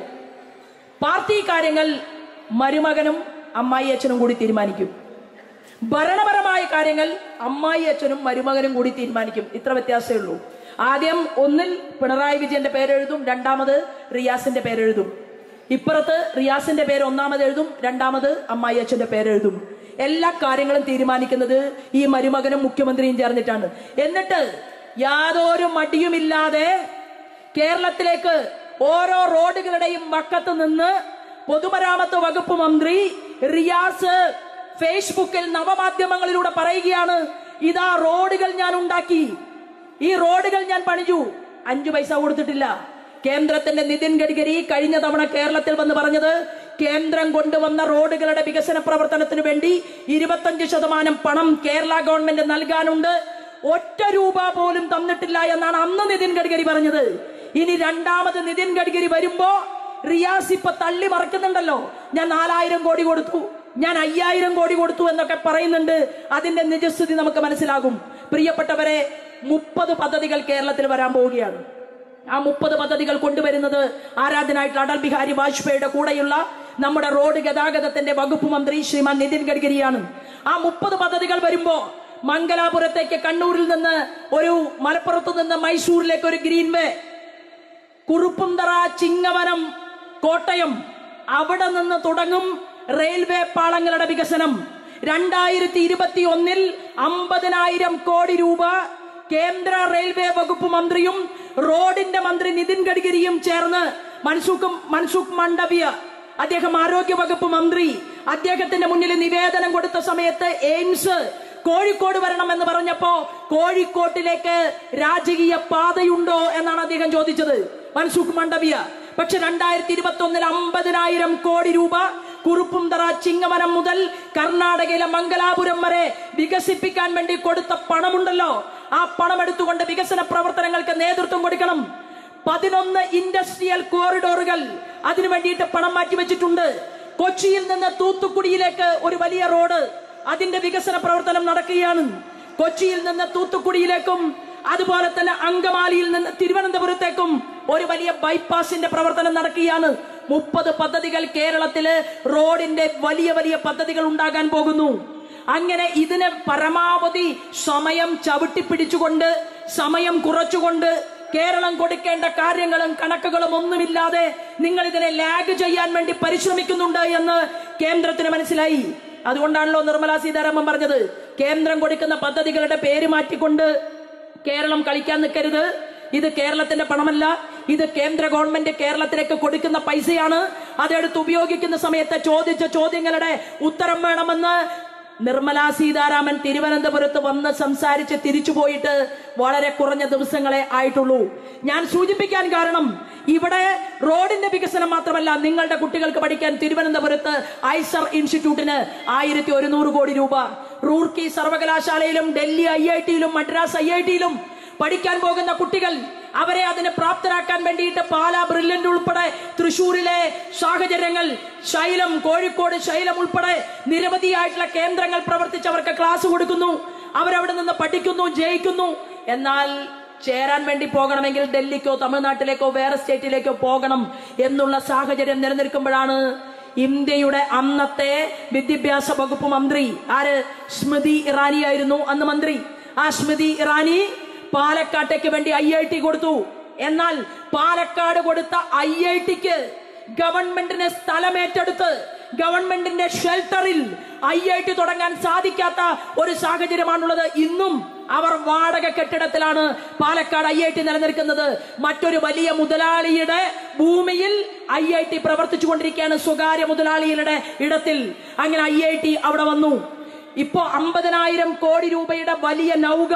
പാർട്ടി കാര്യങ്ങൾ മരുമകനും അമ്മായി അച്ഛനും കൂടി തീരുമാനിക്കും ഭരണപരമായ കാര്യങ്ങൾ അമ്മായി അച്ഛനും മരുമകനും കൂടി തീരുമാനിക്കും ഇത്ര വ്യത്യാസമേ ഉള്ളൂ ആദ്യം ഒന്നിൽ പിണറായി വിജയന്റെ പേരെഴുതും രണ്ടാമത് റിയാസിന്റെ പേരെഴുതും ഇപ്പുറത്ത് റിയാസിന്റെ പേര് ഒന്നാമത് എഴുതും രണ്ടാമത് അമ്മായി അച്ഛന്റെ പേരെഴുതും എല്ലാ കാര്യങ്ങളും തീരുമാനിക്കുന്നത് ഈ മരുമകനും മുഖ്യമന്ത്രിയും ചേർന്നിട്ടാണ് എന്നിട്ട് യാതൊരു മടിയുമില്ലാതെ കേരളത്തിലേക്ക് ഓരോ റോഡുകളുടെയും വക്കത്ത് നിന്ന് പൊതുമരാമത്ത് വകുപ്പ് മന്ത്രി റിയാസ് ഫേസ്ബുക്കിൽ നവമാധ്യമങ്ങളിലൂടെ പറയുകയാണ് ഇതാ റോഡുകൾ ഞാൻ ഉണ്ടാക്കി ഈ റോഡുകൾ ഞാൻ പണിഞ്ഞു അഞ്ചു പൈസ കൊടുത്തിട്ടില്ല കേന്ദ്രത്തിന്റെ നിതിൻ ഗഡ്കരി കഴിഞ്ഞ തവണ കേരളത്തിൽ വന്ന് പറഞ്ഞത് കേന്ദ്രം കൊണ്ടുവന്ന റോഡുകളുടെ വികസന പ്രവർത്തനത്തിന് വേണ്ടി ഇരുപത്തഞ്ച് ശതമാനം പണം കേരള ഗവൺമെന്റ് നൽകാനുണ്ട് ഒറ്റ രൂപ പോലും തന്നിട്ടില്ല എന്നാണ് അന്ന് നിതിൻ ഗഡ്കരി പറഞ്ഞത് ഇനി രണ്ടാമത് നിതിൻ ഗഡ്കരി വരുമ്പോ റിയാസ് ഇപ്പൊ തള്ളി മറക്കുന്നുണ്ടല്ലോ ഞാൻ നാലായിരം കോടി കൊടുത്തു ഞാൻ അയ്യായിരം കോടി കൊടുത്തു എന്നൊക്കെ പറയുന്നുണ്ട് അതിന്റെ നിജസ്ഥിതി നമുക്ക് മനസ്സിലാകും പ്രിയപ്പെട്ടവരെ മുപ്പത് പദ്ധതികൾ കേരളത്തിൽ വരാൻ പോവുകയാണ് ആ മുപ്പത് പദ്ധതികൾ കൊണ്ടുവരുന്നത് ആരാധനായിട്ടുള്ള അടൽ ബിഹാരി വാജ്പേയിയുടെ കൂടെയുള്ള നമ്മുടെ റോഡ് ഗതാഗതത്തിന്റെ വകുപ്പ് മന്ത്രി ശ്രീമാൻ നിതിൻ ഗഡ്കരിയാണ് ആ മുപ്പത് പദ്ധതികൾ വരുമ്പോ മംഗലാപുരത്തേക്ക് കണ്ണൂരിൽ നിന്ന് ഒരു മലപ്പുറത്ത് നിന്ന് മൈസൂരിലേക്ക് ഒരു ഗ്രീൻവേ കുറുപ്പുന്തറ ചിങ്ങവനം കോട്ടയം അവിടെ നിന്ന് തുടങ്ങും റെയിൽവേ പാളങ്ങളുടെ വികസനം രണ്ടായിരത്തി ഇരുപത്തി ഒന്നിൽ അമ്പതിനായിരം കോടി രൂപ കേന്ദ്ര റെയിൽവേ വകുപ്പ് മന്ത്രിയും റോഡിന്റെ മന്ത്രി നിതിൻ ഗഡ്കരിയും ചേർന്ന് മൻസുഖ് മൻസുഖ് മണ്ഡവ്യ അദ്ദേഹം ആരോഗ്യ വകുപ്പ് മന്ത്രി അദ്ദേഹത്തിന്റെ മുന്നിൽ നിവേദനം കൊടുത്ത സമയത്ത് എയിംസ് കോഴിക്കോട് വരണമെന്ന് പറഞ്ഞപ്പോ കോഴിക്കോട്ടിലേക്ക് രാജകീയ പാതയുണ്ടോ എന്നാണ് അദ്ദേഹം ചോദിച്ചത് മൻസുഖ് മണ്ഡവ്യ പക്ഷെ രണ്ടായിരത്തി ഇരുപത്തി ഒന്നിൽ അമ്പതിനായിരം കോടി രൂപ കുറുപ്പുംതറ ചിങ്ങവനം മുതൽ കർണാടകയിലെ മംഗലാപുരം വരെ വികസിപ്പിക്കാൻ വേണ്ടി കൊടുത്ത പണമുണ്ടല്ലോ ആ പണം എടുത്തുകൊണ്ട് വികസന പ്രവർത്തനങ്ങൾക്ക് നേതൃത്വം കൊടുക്കണം പതിനൊന്ന് ഇൻഡസ്ട്രിയൽ കോറിഡോറുകൾ അതിനു വേണ്ടിയിട്ട് പണം മാറ്റിവെച്ചിട്ടുണ്ട് കൊച്ചിയിൽ നിന്ന് തൂത്തുക്കുടിയിലേക്ക് ഒരു വലിയ റോഡ് അതിന്റെ വികസന പ്രവർത്തനം നടക്കുകയാണ് കൊച്ചിയിൽ നിന്ന് തൂത്തുക്കുടിയിലേക്കും അതുപോലെ തന്നെ അങ്കമാലിയിൽ നിന്ന് തിരുവനന്തപുരത്തേക്കും ഒരു വലിയ ബൈപ്പാസിന്റെ പ്രവർത്തനം നടക്കുകയാണ് മുപ്പത് പദ്ധതികൾ കേരളത്തില് റോഡിന്റെ വലിയ വലിയ പദ്ധതികൾ ഉണ്ടാകാൻ പോകുന്നു അങ്ങനെ ഇതിന് പരമാവധി സമയം ചവിട്ടിപ്പിടിച്ചുകൊണ്ട് സമയം കുറച്ചുകൊണ്ട് കേരളം കൊടുക്കേണ്ട കാര്യങ്ങളും കണക്കുകളും ഒന്നുമില്ലാതെ നിങ്ങൾ ഇതിനെ ലാഗ് ചെയ്യാൻ വേണ്ടി പരിശ്രമിക്കുന്നുണ്ട് എന്ന് കേന്ദ്രത്തിന് മനസ്സിലായി അതുകൊണ്ടാണല്ലോ നിർമ്മലാ സീതാരാമൻ പറഞ്ഞത് കേന്ദ്രം കൊടുക്കുന്ന പദ്ധതികളുടെ പേര് മാറ്റിക്കൊണ്ട് കേരളം കളിക്കാൻ നിൽക്കരുത് ഇത് കേരളത്തിന്റെ പണമല്ല ഇത് കേന്ദ്ര ഗവൺമെന്റ് കേരളത്തിലേക്ക് കൊടുക്കുന്ന പൈസയാണ് അതെടുത്ത് ഉപയോഗിക്കുന്ന സമയത്ത് ചോദിച്ച ചോദ്യങ്ങളുടെ ഉത്തരം വേണമെന്ന് നിർമ്മലാ സീതാരാമൻ തിരുവനന്തപുരത്ത് വന്ന് സംസാരിച്ച് തിരിച്ചു പോയിട്ട് വളരെ കുറഞ്ഞ ദിവസങ്ങളെ ആയിട്ടുള്ളൂ ഞാൻ സൂചിപ്പിക്കാൻ കാരണം ഇവിടെ റോഡിന്റെ വികസനം മാത്രമല്ല നിങ്ങളുടെ കുട്ടികൾക്ക് പഠിക്കാൻ തിരുവനന്തപുരത്ത് ഐസർ ഇൻസ്റ്റിറ്റ്യൂട്ടിന് ആയിരത്തി ഒരുന്നൂറ് കോടി രൂപ റൂർക്കി സർവകലാശാലയിലും ഡൽഹി ഐ ഐ ടിയിലും മദ്രാസ് ഐ ഐ ടിയിലും പഠിക്കാൻ പോകുന്ന കുട്ടികൾ അവരെ അതിന് പ്രാപ്തരാക്കാൻ വേണ്ടിയിട്ട് പാലാ ബ്രില്യന്റ് ഉൾപ്പെടെ തൃശൂരിലെ സാഹചര്യങ്ങൾ ശൈലം കോഴിക്കോട് ശൈലം ഉൾപ്പെടെ നിരവധിയായിട്ടുള്ള കേന്ദ്രങ്ങൾ പ്രവർത്തിച്ച് അവർക്ക് ക്ലാസ് കൊടുക്കുന്നു അവരവിടെ നിന്ന് പഠിക്കുന്നു ജയിക്കുന്നു എന്നാൽ ചേരാൻ വേണ്ടി പോകണമെങ്കിൽ ഡൽഹിക്കോ തമിഴ്നാട്ടിലേക്കോ വേറെ സ്റ്റേറ്റിലേക്കോ പോകണം എന്നുള്ള സാഹചര്യം നിലനിൽക്കുമ്പോഴാണ് ഇന്ത്യയുടെ അന്നത്തെ വിദ്യാഭ്യാസ വകുപ്പ് മന്ത്രി ആര് സ്മൃതി ഇറാനി ആയിരുന്നു അന്ന് മന്ത്രി ആ സ്മൃതി ഇറാനി പാലക്കാട്ടേക്ക് വേണ്ടി ഐ ഐ ടി കൊടുത്തു എന്നാൽ പാലക്കാട് കൊടുത്ത ഐ ഐ ടിക്ക് ഗവൺമെന്റിന് സ്ഥലമേറ്റെടുത്ത് ഗവൺമെന്റിന്റെ ഷെൽട്ടറിൽ ഐ ഐ ടി തുടങ്ങാൻ സാധിക്കാത്ത ഒരു സാഹചര്യമാണുള്ളത് ഇന്നും അവർ വാടക കെട്ടിടത്തിലാണ് പാലക്കാട് ഐ ഐ ടി നിലനിൽക്കുന്നത് മറ്റൊരു വലിയ മുതലാളിയുടെ ഭൂമിയിൽ ഐ ഐ ടി പ്രവർത്തിച്ചു കൊണ്ടിരിക്കുകയാണ് സ്വകാര്യ മുതലാളിയുടെ ഇടത്തിൽ അങ്ങനെ ഐ ഐ ടി അവിടെ വന്നു ഇപ്പോ അമ്പതിനായിരം കോടി രൂപയുടെ വലിയ നൗക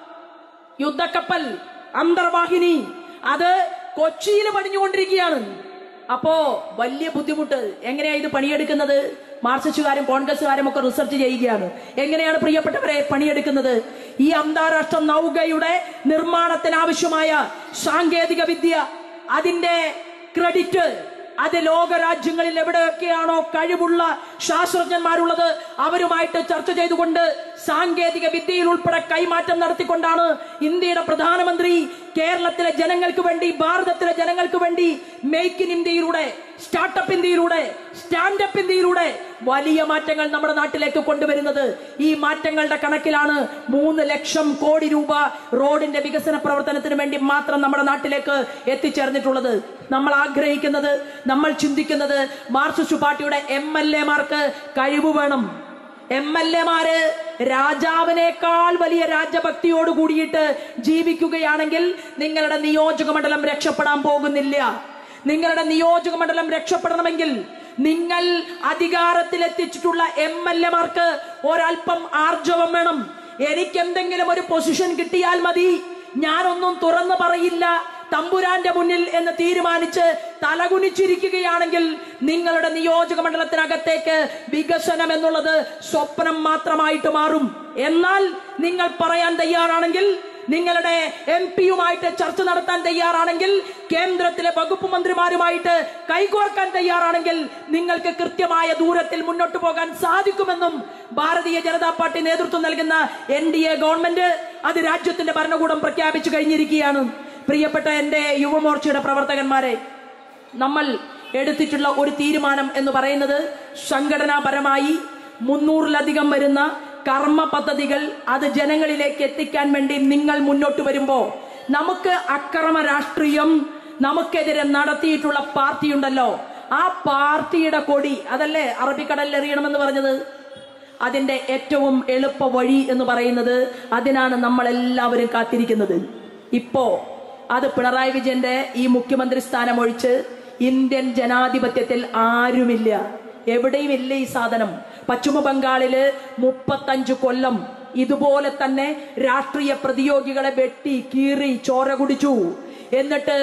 യുദ്ധക്കപ്പൽ അന്തർവാഹിനി അത് കൊച്ചിയിൽ പണിഞ്ഞുകൊണ്ടിരിക്കുകയാണ് അപ്പോ വലിയ ബുദ്ധിമുട്ട് എങ്ങനെയാ ഇത് പണിയെടുക്കുന്നത് മാർക്സിസ്റ്റുകാരും കോൺഗ്രസുകാരും ഒക്കെ റിസർച്ച് ചെയ്യുകയാണ് എങ്ങനെയാണ് പ്രിയപ്പെട്ടവരെ പണിയെടുക്കുന്നത് ഈ അന്താരാഷ്ട്ര നൗകയുടെ നിർമ്മാണത്തിന് ആവശ്യമായ സാങ്കേതിക വിദ്യ അതിന്റെ ക്രെഡിറ്റ് അത് ലോക രാജ്യങ്ങളിൽ എവിടെയൊക്കെയാണോ കഴിവുള്ള ശാസ്ത്രജ്ഞന്മാരുള്ളത് അവരുമായിട്ട് ചർച്ച ചെയ്തുകൊണ്ട് സാങ്കേതിക വിദ്യയിൽ ഉൾപ്പെടെ കൈമാറ്റം നടത്തിക്കൊണ്ടാണ് ഇന്ത്യയുടെ പ്രധാനമന്ത്രി കേരളത്തിലെ ജനങ്ങൾക്ക് വേണ്ടി ഭാരതത്തിലെ ജനങ്ങൾക്ക് വേണ്ടി മേക്ക് ഇൻ ഇന്ത്യയിലൂടെ സ്റ്റാർട്ടപ്പ് ഇന്ത്യയിലൂടെ സ്റ്റാൻഡപ്പ് ഇന്ത്യയിലൂടെ വലിയ മാറ്റങ്ങൾ നമ്മുടെ നാട്ടിലേക്ക് കൊണ്ടുവരുന്നത് ഈ മാറ്റങ്ങളുടെ കണക്കിലാണ് മൂന്ന് ലക്ഷം കോടി രൂപ റോഡിന്റെ വികസന പ്രവർത്തനത്തിന് വേണ്ടി മാത്രം നമ്മുടെ നാട്ടിലേക്ക് എത്തിച്ചേർന്നിട്ടുള്ളത് നമ്മൾ ആഗ്രഹിക്കുന്നത് നമ്മൾ ചിന്തിക്കുന്നത് മാർക്സിസ്റ്റ് പാർട്ടിയുടെ എം എൽ എമാർക്ക് കഴിവ് വേണം എം എൽ എമാര് രാജാവിനേക്കാൾ വലിയ രാജഭക്തിയോട് കൂടിയിട്ട് ജീവിക്കുകയാണെങ്കിൽ നിങ്ങളുടെ നിയോജക മണ്ഡലം രക്ഷപ്പെടാൻ പോകുന്നില്ല നിങ്ങളുടെ നിയോജക മണ്ഡലം രക്ഷപ്പെടണമെങ്കിൽ നിങ്ങൾ അധികാരത്തിലെത്തിച്ചിട്ടുള്ള എം എൽ എമാർക്ക് ഒരല്പം ആർജവം വേണം എനിക്ക് എന്തെങ്കിലും ഒരു പൊസിഷൻ കിട്ടിയാൽ മതി ഞാനൊന്നും തുറന്നു പറയില്ല തമ്പുരാന്റെ മുന്നിൽ എന്ന് തീരുമാനിച്ച് തലകുനിച്ചിരിക്കുകയാണെങ്കിൽ നിങ്ങളുടെ നിയോജക മണ്ഡലത്തിനകത്തേക്ക് വികസനം എന്നുള്ളത് സ്വപ്നം മാത്രമായിട്ട് മാറും എന്നാൽ നിങ്ങൾ പറയാൻ തയ്യാറാണെങ്കിൽ നിങ്ങളുടെ എം പിയുമായിട്ട് ചർച്ച നടത്താൻ തയ്യാറാണെങ്കിൽ കേന്ദ്രത്തിലെ വകുപ്പ് മന്ത്രിമാരുമായിട്ട് കൈകോർക്കാൻ തയ്യാറാണെങ്കിൽ നിങ്ങൾക്ക് കൃത്യമായ ദൂരത്തിൽ മുന്നോട്ട് പോകാൻ സാധിക്കുമെന്നും ഭാരതീയ ജനതാ പാർട്ടി നേതൃത്വം നൽകുന്ന എൻ ഡി എ ഗവൺമെന്റ് അത് രാജ്യത്തിന്റെ ഭരണകൂടം പ്രഖ്യാപിച്ചു കഴിഞ്ഞിരിക്കുകയാണ് പ്രിയപ്പെട്ട എന്റെ യുവമോർച്ചയുടെ പ്രവർത്തകന്മാരെ നമ്മൾ എടുത്തിട്ടുള്ള ഒരു തീരുമാനം എന്ന് പറയുന്നത് സംഘടനാപരമായി മുന്നൂറിലധികം വരുന്ന കർമ്മ പദ്ധതികൾ അത് ജനങ്ങളിലേക്ക് എത്തിക്കാൻ വേണ്ടി നിങ്ങൾ മുന്നോട്ട് വരുമ്പോ നമുക്ക് അക്രമ രാഷ്ട്രീയം നമുക്കെതിരെ നടത്തിയിട്ടുള്ള പാർട്ടിയുണ്ടല്ലോ ആ പാർട്ടിയുടെ കൊടി അതല്ലേ അറബിക്കടലിൽ എറിയണമെന്ന് പറഞ്ഞത് അതിന്റെ ഏറ്റവും എളുപ്പ വഴി എന്ന് പറയുന്നത് അതിനാണ് നമ്മൾ എല്ലാവരും കാത്തിരിക്കുന്നത് ഇപ്പോ അത് പിണറായി വിജയന്റെ ഈ മുഖ്യമന്ത്രി സ്ഥാനം ഒഴിച്ച് ഇന്ത്യൻ ജനാധിപത്യത്തിൽ ആരുമില്ല എവിടെയും ഇല്ല ഈ സാധനം പശ്ചിമ ബംഗാളില് മുപ്പത്തഞ്ചു കൊല്ലം ഇതുപോലെ തന്നെ രാഷ്ട്രീയ പ്രതിയോഗികളെ വെട്ടി കീറി ചോര കുടിച്ചു എന്നിട്ട്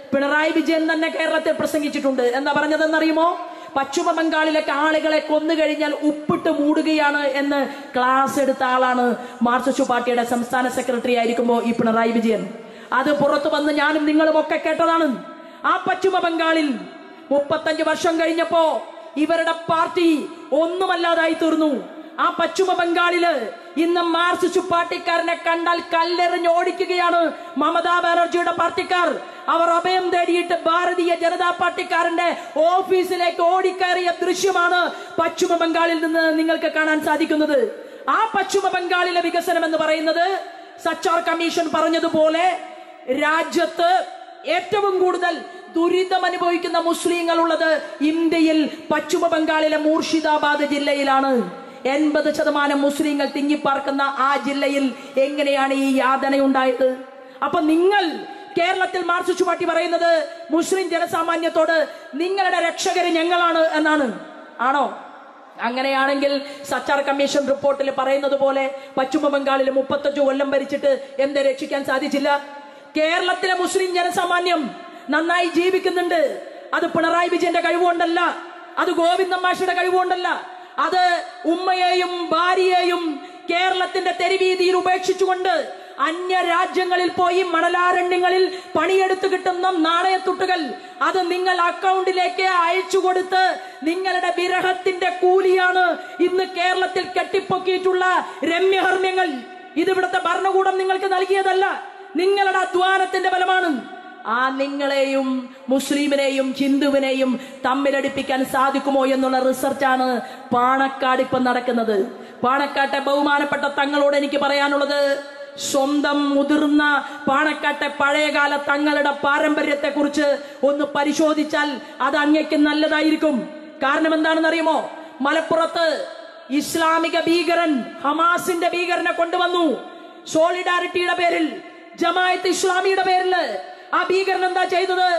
പിണറായി വിജയൻ തന്നെ കേരളത്തിൽ പ്രസംഗിച്ചിട്ടുണ്ട് എന്താ പറഞ്ഞതെന്നറിയുമോ പശ്ചിമ ബംഗാളിലൊക്കെ ആളുകളെ കൊന്നു കഴിഞ്ഞാൽ ഉപ്പിട്ട് മൂടുകയാണ് എന്ന് ക്ലാസ് എടുത്ത ആളാണ് മാർക്സിസ്റ്റ് പാർട്ടിയുടെ സംസ്ഥാന സെക്രട്ടറി ആയിരിക്കുമ്പോൾ ഈ പിണറായി വിജയൻ അത് പുറത്തു വന്ന് ഞാനും നിങ്ങളും ഒക്കെ കേട്ടതാണ് ആ പശ്ചിമ ബംഗാളിൽ മുപ്പത്തഞ്ച് വർഷം കഴിഞ്ഞപ്പോ ഇവരുടെ പാർട്ടി ഒന്നുമല്ലാതായി തീർന്നു ആ പശ്ചിമ ബംഗാളില് ഇന്ന് മാർക്സിസ്റ്റ് പാർട്ടിക്കാരനെ കണ്ടാൽ കല്ലെറിഞ്ഞ് ഓടിക്കുകയാണ് മമതാ ബാനർജിയുടെ പാർട്ടിക്കാർ അവർ അഭയം തേടിയിട്ട് ഭാരതീയ ജനതാ പാർട്ടിക്കാരന്റെ ഓഫീസിലേക്ക് ഓടിക്കയറിയ ദൃശ്യമാണ് പശ്ചിമ ബംഗാളിൽ നിന്ന് നിങ്ങൾക്ക് കാണാൻ സാധിക്കുന്നത് ആ പശ്ചിമ ബംഗാളിലെ വികസനം എന്ന് പറയുന്നത് സച്ചാർ കമ്മീഷൻ പറഞ്ഞതുപോലെ രാജ്യത്ത് ഏറ്റവും കൂടുതൽ ദുരിതം അനുഭവിക്കുന്ന മുസ്ലിങ്ങൾ ഉള്ളത് ഇന്ത്യയിൽ പശ്ചിമ ബംഗാളിലെ മൂർഷിദാബാദ് ജില്ലയിലാണ് എൺപത് ശതമാനം മുസ്ലിങ്ങൾ തിങ്ങിപ്പാർക്കുന്ന ആ ജില്ലയിൽ എങ്ങനെയാണ് ഈ യാതനയുണ്ടായത് അപ്പൊ നിങ്ങൾ കേരളത്തിൽ മാർക്സിസ്റ്റ് പാർട്ടി പറയുന്നത് മുസ്ലിം ജനസാമാന്യത്തോട് നിങ്ങളുടെ രക്ഷകര് ഞങ്ങളാണ് എന്നാണ് ആണോ അങ്ങനെയാണെങ്കിൽ സച്ചാർ കമ്മീഷൻ റിപ്പോർട്ടിൽ പറയുന്നത് പോലെ പശ്ചിമ ബംഗാളിൽ മുപ്പത്തഞ്ചു കൊല്ലം ഭരിച്ചിട്ട് എന്ത് രക്ഷിക്കാൻ സാധിച്ചില്ല കേരളത്തിലെ മുസ്ലിം ജനസാമാന്യം നന്നായി ജീവിക്കുന്നുണ്ട് അത് പിണറായി വിജയന്റെ കഴിവുകൊണ്ടല്ല അത് ഗോവിന്ദൻ മാഷയുടെ കഴിവുകൊണ്ടല്ല അത് ഉമ്മയെയും ഭാര്യയെയും കേരളത്തിന്റെ തെരുവീതിയിൽ ഉപേക്ഷിച്ചുകൊണ്ട് അന്യ രാജ്യങ്ങളിൽ പോയി മണലാരണ്യങ്ങളിൽ പണിയെടുത്ത് കിട്ടുന്ന നാണയത്തുട്ടുകൾ അത് നിങ്ങൾ അക്കൗണ്ടിലേക്ക് അയച്ചു കൊടുത്ത് നിങ്ങളുടെ വിരഹത്തിന്റെ കൂലിയാണ് ഇന്ന് കേരളത്തിൽ കെട്ടിപ്പൊക്കിയിട്ടുള്ള രമ്യഹർമ്മ്യങ്ങൾ ഇത് ഇവിടുത്തെ ഭരണകൂടം നിങ്ങൾക്ക് നൽകിയതല്ല നിങ്ങളുടെ അധ്വാനത്തിന്റെ ഫലമാണ് ആ നിങ്ങളെയും മുസ്ലിമിനെയും ഹിന്ദുവിനെയും തമ്മിലടിപ്പിക്കാൻ സാധിക്കുമോ എന്നുള്ള റിസർച്ചാണ് പാണക്കാട് ഇപ്പം നടക്കുന്നത് പാണക്കാട്ടെ ബഹുമാനപ്പെട്ട തങ്ങളോട് എനിക്ക് പറയാനുള്ളത് സ്വന്തം മുതിർന്ന പാണക്കാട്ടെ പഴയകാല തങ്ങളുടെ പാരമ്പര്യത്തെ കുറിച്ച് ഒന്ന് പരിശോധിച്ചാൽ അത് അങ്ങയ്ക്ക് നല്ലതായിരിക്കും കാരണം എന്താണെന്ന് അറിയുമോ മലപ്പുറത്ത് ഇസ്ലാമിക ഭീകരൻ ഹമാസിന്റെ ഭീകരനെ കൊണ്ടുവന്നു സോളിഡാരിറ്റിയുടെ പേരിൽ ജമായത്ത് ഇസ്ലാമിയുടെ പേരിൽ ആ ഭീകരൻ എന്താ ചെയ്തത്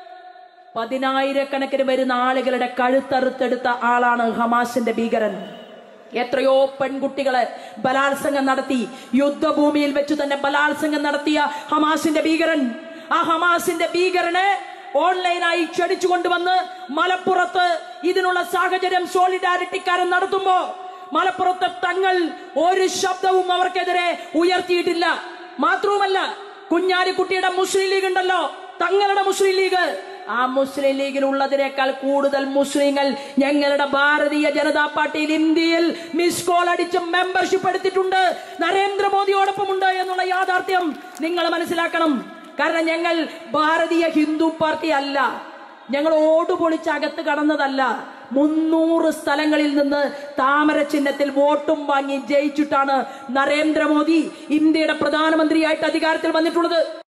പതിനായിരക്കണക്കിന് വരുന്ന ആളുകളുടെ കഴുത്തറുത്തെടുത്ത ആളാണ് ഹമാസിന്റെ ഭീകരൻ എത്രയോ പെൺകുട്ടികളെ ബലാത്സംഗം നടത്തി യുദ്ധഭൂമിയിൽ വെച്ച് തന്നെ ബലാത്സംഗം നടത്തിയ ഹമാസിന്റെ ഭീകരൻ ആ ഹമാസിന്റെ ഭീകരനെ ഓൺലൈനായി ക്ഷണിച്ചു കൊണ്ടുവന്ന് മലപ്പുറത്ത് ഇതിനുള്ള സാഹചര്യം സോളിഡാരിറ്റിക്കാരൻ നടത്തുമ്പോ മലപ്പുറത്തെ തങ്ങൾ ഒരു ശബ്ദവും അവർക്കെതിരെ ഉയർത്തിയിട്ടില്ല മാത്രവുമല്ല കുഞ്ഞാലിക്കുട്ടിയുടെ മുസ്ലിം ലീഗ് ഉണ്ടല്ലോ തങ്ങളുടെ മുസ്ലിം ലീഗ് ആ മുസ്ലിം ലീഗിൽ ഉള്ളതിനേക്കാൾ കൂടുതൽ മുസ്ലിങ്ങൾ ഞങ്ങളുടെ ഭാരതീയ ജനതാ പാർട്ടിയിൽ ഇന്ത്യയിൽ മിസ് കോൾ അടിച്ച് മെമ്പർഷിപ്പ് എടുത്തിട്ടുണ്ട് നരേന്ദ്രമോദിയോടൊപ്പമുണ്ട് എന്നുള്ള യാഥാർത്ഥ്യം നിങ്ങൾ മനസ്സിലാക്കണം കാരണം ഞങ്ങൾ ഭാരതീയ ഹിന്ദു പാർട്ടി അല്ല ഞങ്ങൾ ഓടുപൊളിച്ച് അകത്ത് കടന്നതല്ല മുന്നൂറ് സ്ഥലങ്ങളിൽ നിന്ന് താമര ചിഹ്നത്തിൽ വോട്ടും വാങ്ങി ജയിച്ചിട്ടാണ് നരേന്ദ്രമോദി ഇന്ത്യയുടെ പ്രധാനമന്ത്രിയായിട്ട് അധികാരത്തിൽ വന്നിട്ടുള്ളത്